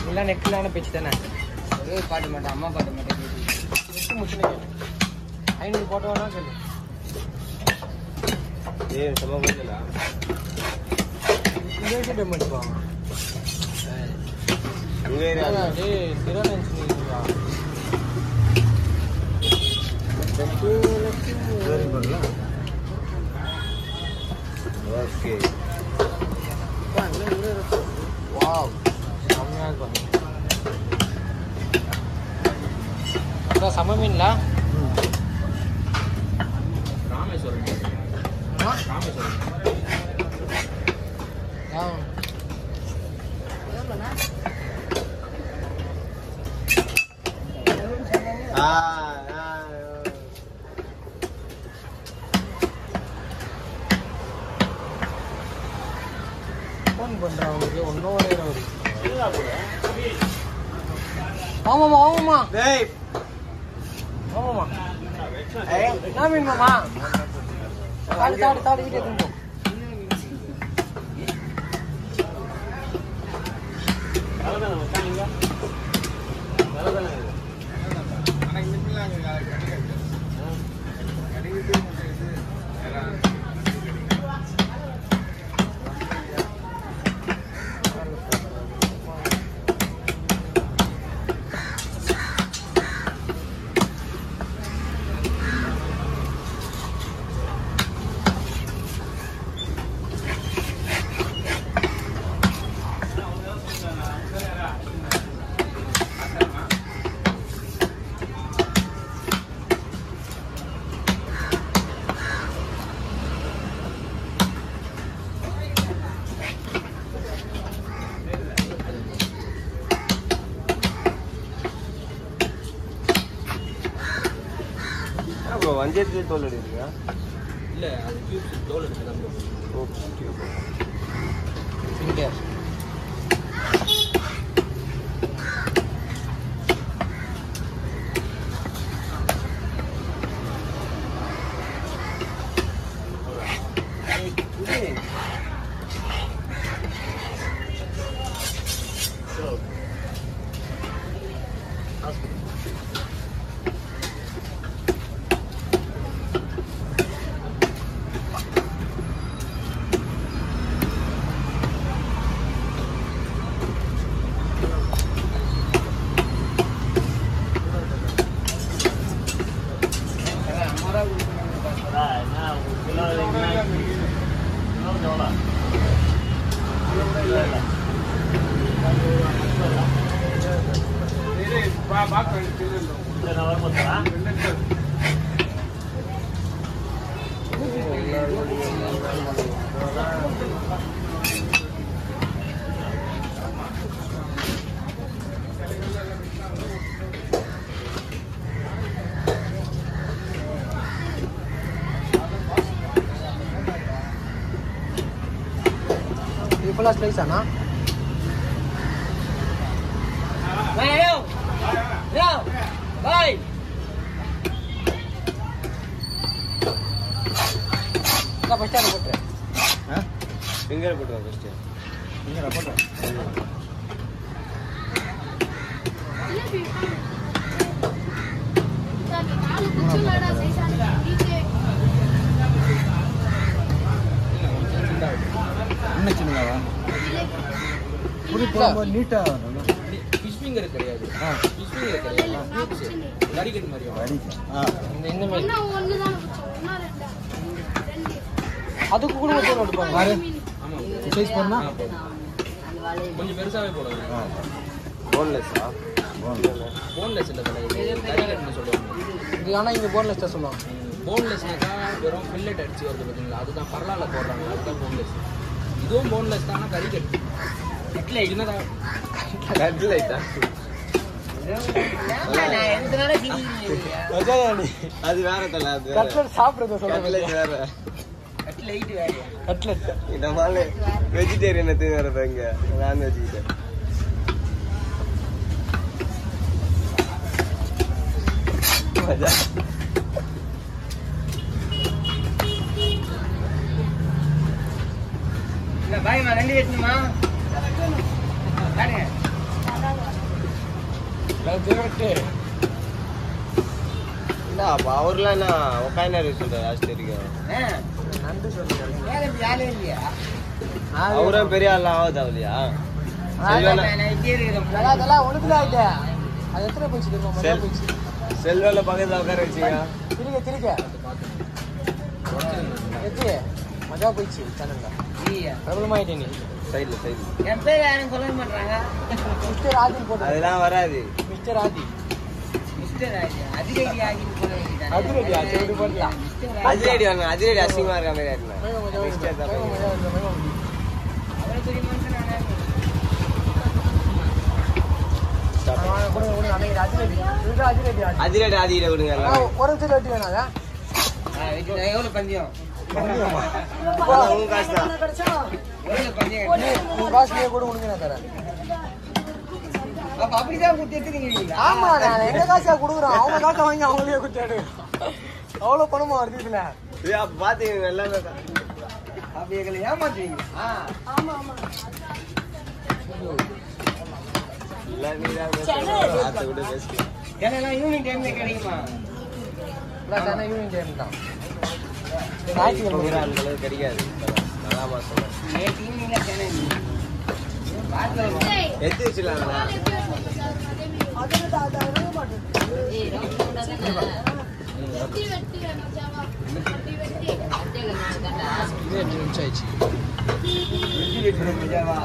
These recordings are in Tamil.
எல்லாம் நெக்கிலான பேச்சு தானே ஒரே பாட்டு மட்டும் அம்மா பாட்டு மட்டும் கேட்டு நெட்டு முடிச்சுன்னு கேளு ஐநூறு போட்டோ வேணா சொல்லு ஏய் சும்மா கொஞ்சம் இந்த விஷயம் பேமெண்ட் போவாங்க அங்கே டேய் திறன் ஓகே வாவ் செம்மையாக இருக்கும் அதான் சம மீன்ல ராமேஸ்வரம் ஆ? ராமேஸ்வரம் ஆ. ஆ ஆ ஃபோன் பண்ணுறேன் அவனுக்கு ஒன்றும் வரையிற ஒரு ஆமாம்மா ஆமாம்மா டேய் ஆமாம்மா என்ன மீன் மாமா தாடி தாடி தாடி வீட்டை திரும்ப ப்ரோ வஞ்சத்து தோல் எடுக்கிறியா இல்லை அது கியூப் தோல் எடுத்து தான் bro. ஓகே ஃபிங்கர் இது ஃபுல்லாக ஸ்லைஸ் ஆனா ஃபஸ்ட்டு அதை போட்டுரு ஃபிங்கர் போட்டுருவா ஃபஸ்ட்டு இங்கே போட்டுரு இன்னும் சின்னதாவா புடி போகும்போது நீட்டாக வரணும் ஃபிஷ் ஃபிங்கர் கிடையாது ஆ ஃபிஷ் ஃபிங்கர் கிடையாது கியூப்ஸ் கறிக்கட்டு மாதிரி வரும். அடிக்க ஆ இந்த இந்த மாதிரி ஒண்ணுதான் ஒன்னா ரெண்டா ரெண்டு அதுக்கு கூட ஒரு எடுப்பாங்க பாரு ஆமா சைஸ் பண்ணா ஆ, போதும். கொஞ்சம் பெருசாவே போடுங்க ஆ போன்லெஸ்ஸா போன்லெஸ் இல்லை தலை இது கறிக்கட்டுன்னு சொல்லுவாங்க இது ஆனால் இங்கே போன்லெஸ் தான் சொல்லுவாங்க போன்லெஸ்னாக்கா வெறும் ஃபில்லட் அடிச்சு வருது பார்த்தீங்களா அதுதான் பரலால போடுறாங்க அதுதான் போன்லெஸ் இதுவும் போன்லெஸ் தான் கறி கட்டு இட்லி என்னதான் ரெட் லைட்டா அது வேற தல அது வேற கட்லெட் சாப்பிட்றத கட்லெட் சொல்கிறேன் வேற கட்லெட் இந்த மாதிரி வெஜிடேரியன் எடுத்து வரப்ப இங்க நான்வெஜ் கிட்ட மஜா பாய்மா ரெண்டு வெட்டணுமா அதான் இல்ல அப்ப அவர்லாம் என்ன உட்காந்து சொல்றாரு ஆஸ்திரிக்கும் நன்றி சொல்லுங்க அவரும் பெரிய ஆள்லாம் ஆகுது அவளையா அதெல்லாம் ஒண்ணுக்குள்ள ஆயிட்டே அது எத்தனை போயிடுச்சு தெரியுமா மொதல் சரி. போயிடுச்சு செல்வல பக்கத்துல உட்கார வச்சுங்க திரிக்க திரிக்க எத்தி மஜா போயிடுச்சு சேனல்ல பிரபலமாயிட்டே நீ சைடுல சைடுல என் பேர் யாரும் சொல்ல மாட்டாங்க மிஸ்டர் ஆதி போட்டு அதெல்லாம் வராது மிஸ்டர் ஆதி மிஸ்டர் ராஜா அதிரடி ஆகின்னு சொல்ல வேண்டியதானே? அதிரடி ஆச்சு, இப்படி போடலாம். மிஸ்டர் ராஜா. அதிரடி வாங்க அதிரடி அசிங்கமா இருக்க மாதிரி ஆயிருந்தேன் மேகம் மஜா Mister தான் மேகம் மஜா வருது, மேகம் வருது. அவ்வளவு பெரிய மனுஷன் நானே. ஆ, கொடுங்க, கொடுங்க, அன்னைக்கு அதிரடி. இதுதான் அதிரடி ஆதி. அதிரடி ஆதியில விடுங்க ஆ, எல்லாம் ஒரு நிமிஷம் வெட்டி வேணாம் அதான். ஆ, இது எவ்வளவு பஞ்சம் பந்தயமா? ஆனா உன் காசு தான் எவ்வளவு பஞ்சம் நீ உன் காசு நீயே கூட உனக்கு நான் தரேன் அப்ப அப்படிதான் கொடுத்து எடுத்துக்கிறீங்களா ஆமா நான் எங்க காசா கொடுக்குறோம் அவங்க காசை வாங்கி அவங்களே கொடுத்தாடு அவ்வளவு பணமா வருது இதுல ஏய், அப்ப பாத்தீங்க எல்லாமே தான். அப்படி எங்களை ஏமாத்துவீங்க எல்லாம் நீதான் பேசுற. ஆத்தை விட பேசுறீங்க. ஏன்னா ஈவினிங் டைம்ல கிடைக்குமா பிளஸ் ஆனால் ஈவினிங் டைம் தான் இப்ப ஞாயிற்றுக்கிழமை கூட ஆளுங்களுக்கு கிடைக்காது இப்பதான். நல்லா மாசம் நேற்று ஈவினிங்ல சேனல் பார்த்து எத்தி வச்சுலாங்களா வெட்டி வெட்டி மச்சாவா வெட்டி வெட்டி இது எட்டு நிமிஷம் ஆயிடுச்சு மஜாவா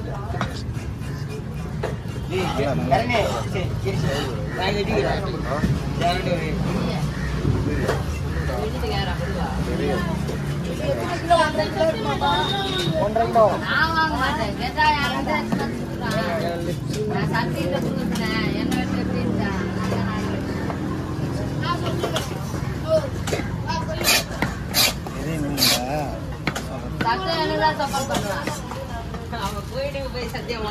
கரணே சரி சரி சரி நான் வெட்டிக்கிறேன் யார்கிட்ட ஒரு ஒன்றரை கிலோ நான் வாங்க மாட்டேன் கேட்டா யாரும் நான் சக்தியில கொடுக்குறேன் என்ன வச்சு எப்படி இருக்கா நான் சொல்லுவேன் ஓ நான் சொல்லுவேன் சக்தி எனக்கு தான் சப்போர்ட் பண்ணுவான் அவன் போயிட்டு போய் சத்தியம்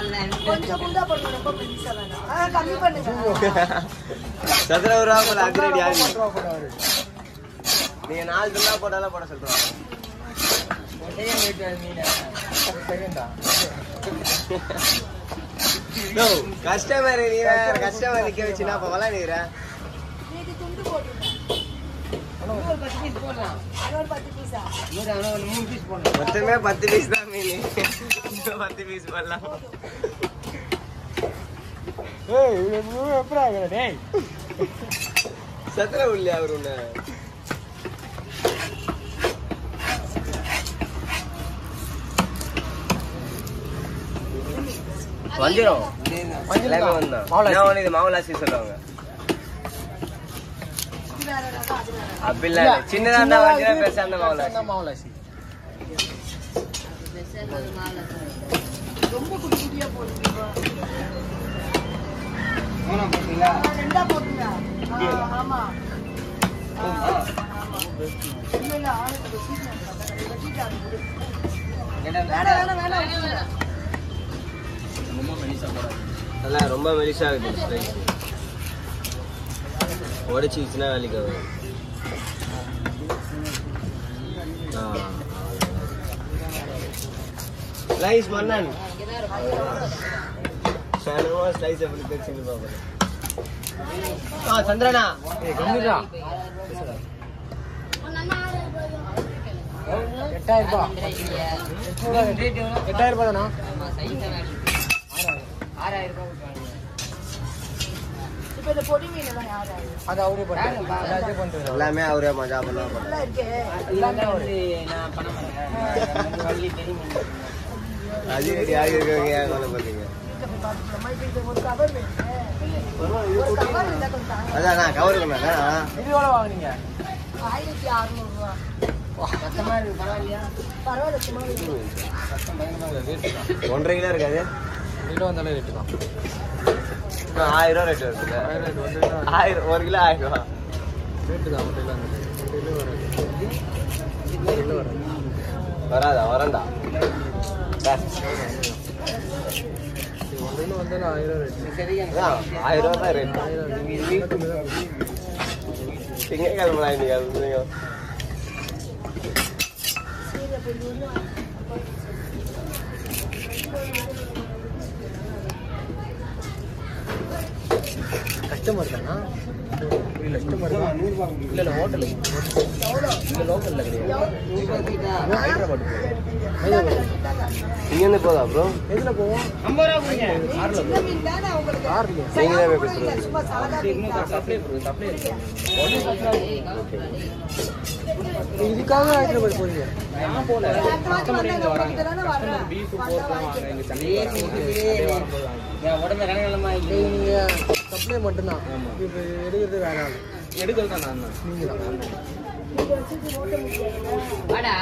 பண்ணல சதுர ஒரு ரூபா போல அதிரடி ஆதி ரூபா போடுவாரு நீங்க நாலு துண்டா போட்டாலும் போட சொல்றோம் ஒட்டையே போயிட்டு வர மீனா ஒரு செகண்டா கஸ்டமர் நீ வேற கஸ்டமர் நிக்க வச்சுனா அப்ப வள நீர ஒரு பத்து பீஸ் போடலாம் நூறு அவன் ஒரு மூணு பீஸ் போடலாம் மொத்தமே பத்து பீஸ் தான் மீன் இன்னும் பத்து பீஸ் பண்ணலாம் ஏய் இது எப்படி- எப்படி ஆகுற டேய் சத்திர உள்ளே அவர் உன்ன வஞ்சிரம் எல்லாமே வந்தான் மாவுலாசி. என்ன ஒண்ணு இது மாவுலாசி சொல்லுவாங்க அப்படி இல்ல சின்னதா இருந்தா வஞ்சிரம் பெருசா இருந்தா மாவுலாசி என்ன மாவுலாசி மூணா போட்டீங்களா ரொம்ப மெலிசா போடாது நல்லா ரொம்ப மெலிசா இருக்குது ஸ்லைஸ் உடச்சிச்சுன்னா வேலைக்கு ஆகும் ஸ்லைஸ் மன்னன் சனமா ஸ்லைஸ் எப்படி தெரிச்சுன்னு பாப்பேன் ஆ சந்திரனா ஏய் கம்மிடா நல்லா எட்டாயிரம் ரூபாய் எட்டாயிரம் ரூபாய் தானா ஆறாயிரம் ரூபாய் கொடுப்பாங்க இப்போ இந்த பொடி மீன் எல்லாம் யாராவது அது அவரே பண்ணுறாரு எல்லாத்தையும் பண்ணுறாரு எல்லாமே அவரே மஜா பண்ணலாம் எல்லாமே வந்து நான் பண்ண மாட்டேன் வள்ளி தெரியும் அதிரடி ஆகி இருக்கவங்க ஏன் கொலை பண்ணீங்க அதான் நான் கவர் பண்ணேன் இது எவ்வளோ வாங்குனீங்க ஆயிரத்தி அறுநூறுவா மொத்தமா இருக்கு பரவாயில்லையா பரவாயில்ல சும்மா ஒன்றரை கிலோ இருக்காது கிலோ வந்தாலே ரேட்டு தான் ஆ, ஆயிரம் ரூபா ரேட் வருது ஆயிரம் ரேட்டு வந்து ஆயிரம் ஒரு கிலோ ஆயிரம் ரூபா ரேட்டு தான் மட்டும் இல்லை கிலோ வராது கிலோ வராது வராதா வரண்டா சார் ஒன்று கிலோ வந்தாலும் ஆயிரம் ரேட்டு சரியா அதான், ஆயிரம் ரூபா தான் ரேட் ஆயிரம் திங்கக்கிழமை இன்னைக்கு அது கஸ்டமர் தானா புரியல கஸ்டமர் இல்ல இல்ல ஹோட்டல் இங்க லோக்கல்ல கிடையாது ஹைதராபாத் இங்கேருந்து போதா ப்ரோ எதுல போவோம் ஐம்பது ரூபா கொடுங்க கார்ல சின்ன மீன் தானே உங்களுக்கு கார்லயா நீங்க தான் கூட போய் இல்ல, சும்மா சாதா மீன் தான். சப்ளை சப்ளை இதுக்காக ஹைதராபாத் போறீங்க நான் போல அடுத்த வாரம் வந்து அந்த உங்ககிட்ட தானே வர்றேன். பீஃப் வந்தா போர்க்லாம் வாங்கிக்கிறேன். வாங்குறேன் இங்க சென்னை வரும்போது வாங்குறேன் என் உடம்பு கனகலமா இது நீங்க சப்ளை மட்டும்தான் ஆமா. இப்போ எடுக்கிறது வேற ஆள் எடுக்கிறது தான் நான் தான் நீங்க தான் வாடா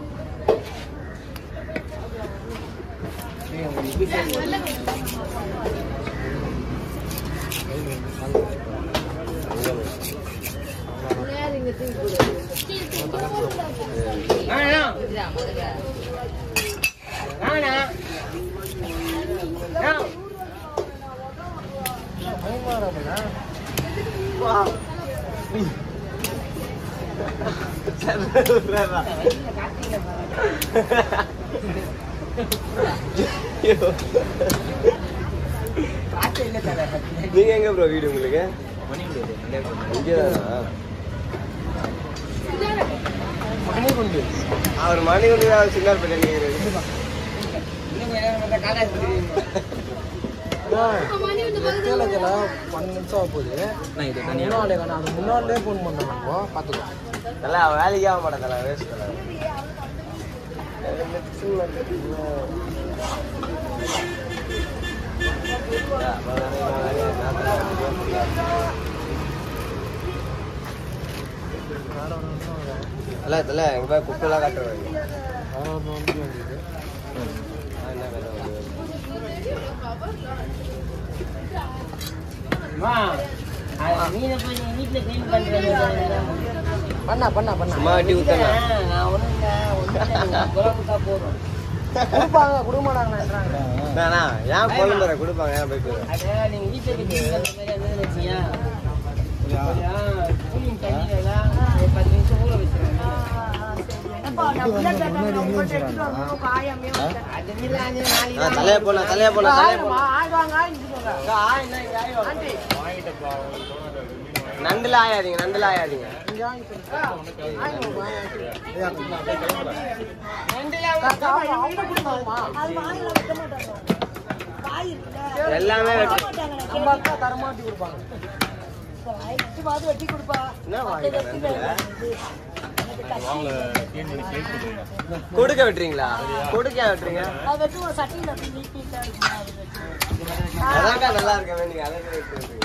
இங்க தூக்கி போடு வேணா இதுடா, முதல்ல. வேணா காற்று இல்லை தலை நீங்க எங்க ப்ரோ வீடு உங்களுக்கு மணி முடியாது கன்னியாகுமரி இங்கே தானா மணிகுண்டு அவர் மணி கொண்டு சின்ன பேர் கேட்குறது இன்னும் கொஞ்ச நேரம் பார்த்தா காக்காசி பிடிக்கிறீங்க கேளக்கல பன்னெண்டு நிமிஷம் ஆக போகுது நான் இது தனியா முன்னாலே வேணாம் அது முன்னாடியே ஃபோன் பண்ணோம் நம்ம பார்த்துக்கோ நல்லா வேலைக்கு ஆக மாட்டேன் தலை வேஸ்ட் தலை அல்ல தல எங்க போய் குப்பெல்லாம் காட்டுறாங்க வேற ஒரு வண்டி வந்தது என்ன வேலை வந்து அம்மா, அது மீனை போய் நீ வீட்டுல clean பண்றது பண்ணா பண்ணா பண்ணா சும்மா வெட்டி ஊத்தனா நான் ஒண்ணும் இல்ல, ஒண்ணும் இல்ல, நீங்க குறை கொடுத்தா போதும். கொடுப்பாங்க கொடுக்க மாட்டாங்கன்றாங்க நானா ஏன் குழம்புற கொடுப்பாங்க ஏன் போய் போய் அட, நீங்க வீட்டுல போய் clean பண்ற மாதிரி இருந்ததுன்னு வச்சுக்கோங்க. கொஞ்சம் cooling தண்ணியில எல்லாம் ஒரு பத்து நிமிஷம் ஊற வச்சிருங்க. என்னப்பா, நான் உள்ள கேட்டேன், உங்கள்ட்ட எடுத்துட்டு வரணும், காயாமே வந்தேன். அது வீட்டுல அஞ்சு நாளைக்கு ஆ, தான் தலையா போனா தலையா போனா தலையா போனா ஆயிடுவாங்க, ஆயிடுவாங்க. அக்கா, ஆ, என்ன இங்க ஆயிரம் ஆண்டி, நண்டுல ஆயாதீங்க நண்டுல ஆயாதீங்க இங்க வாங்கி சொல்லு. அது வாயில வைக்க மாட்டாங்க. வாய் இருக்குல்ல, எல்லாமே வெட்டி நம்ம அக்கா தரமாட்டி கொடுப்பாங்க வாய் வச்சு பார்த்து வெட்டி கொடுப்பா. என்ன வாங்கிட்ட நண்டுல எனக்கு கஷ்டம். கொடுக்க வெட்டுறீங்களா கொடுக்க வெட்டுறீங்க அது வச்சு ஒரு சட்டியில அப்படி நீட் நீட்டா இருக்குமா, அது வச்சு. அதான்க்கா நல்லா இருக்க வேண்டிய அதை போய் வெட்டுறீங்க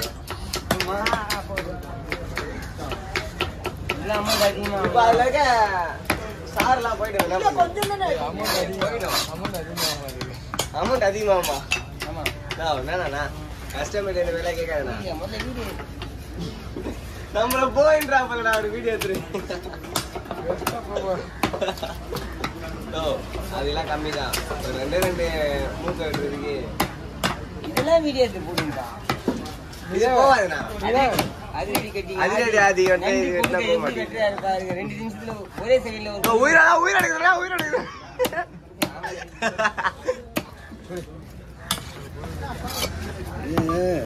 இல்ல, அம்மா கட்டிமா. இப்ப அதுல இருக்க சார்லாம் போயிட்டு என்ன இல்ல, பண்ணுங்க? கொஞ்சம் தானே இருக்கு. போயிடும் அமௌண்ட் அதிகமாகுமா ஆமா என்னண்ணா கஸ்டமர் இந்த வேலை கேட்காதுண்ணா முதல்ல வீடு நம்மள போயின்றா பக்கடா ஒரு வீடியோ எடுத்துருங்க ஓ அதெல்லாம் கம்மி தான் ஒரு ரெண்டு ரெண்டு மூக்க வெட்டுறதுக்கு இதெல்லாம் வீடியோ எடுத்து போடுங்கப்பா இது போவாதுண்ணா அது ரெடி கட்டி அது ready, அது வெட்டி, நண்டு இது வெட்டினா போட்டு போக எப்படி மாட்டேங்குது. வெட்டுறாரு பாருங்க ரெண்டு நிமிஷத்துல ஒரே செகண்ட்ல ஒரு ஓ, உயிரடா உயிர் எடுக்கிறா உயிர் எடுக்கிறா